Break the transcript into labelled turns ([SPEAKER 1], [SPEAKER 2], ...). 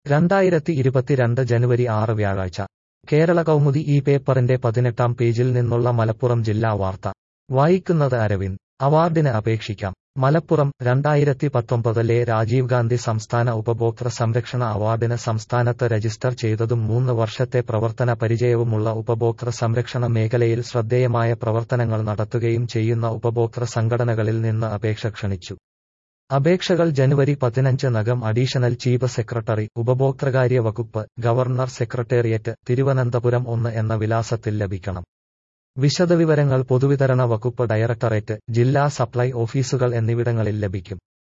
[SPEAKER 1] രണ്ടായിരത്തി ഇരുപത്തിരണ്ട് ജനുവരി ആറ് വ്യാഴാഴ്ച കേരള കൗമുദി ഈ പേപ്പറിന്റെ പതിനെട്ടാം പേജിൽ നിന്നുള്ള മലപ്പുറം ജില്ലാ വാർത്ത വായിക്കുന്നത് അരവിന്ദ് അവാർഡിന് അപേക്ഷിക്കാം മലപ്പുറം രണ്ടായിരത്തി പത്തൊമ്പതിലെ രാജീവ് ഗാന്ധി സംസ്ഥാന ഉപഭോക്തൃ സംരക്ഷണ അവാർഡിന് സംസ്ഥാനത്ത് രജിസ്റ്റർ ചെയ്തതും മൂന്ന് വർഷത്തെ പ്രവർത്തന പരിചയവുമുള്ള ഉപഭോക്തൃ സംരക്ഷണ മേഖലയിൽ ശ്രദ്ധേയമായ പ്രവർത്തനങ്ങൾ നടത്തുകയും ചെയ്യുന്ന ഉപഭോക്തൃ സംഘടനകളിൽ നിന്ന് അപേക്ഷ ക്ഷണിച്ചു അപേക്ഷകൾ ജനുവരി പതിനഞ്ചിനകം അഡീഷണൽ ചീഫ് സെക്രട്ടറി ഉപഭോക്തൃകാര്യ വകുപ്പ് ഗവർണർ സെക്രട്ടേറിയറ്റ് തിരുവനന്തപുരം ഒന്ന് എന്ന വിലാസത്തിൽ ലഭിക്കണം വിശദവിവരങ്ങൾ പൊതുവിതരണ വകുപ്പ് ഡയറക്ടറേറ്റ് ജില്ലാ സപ്ലൈ ഓഫീസുകൾ എന്നിവിടങ്ങളിൽ ലഭിക്കും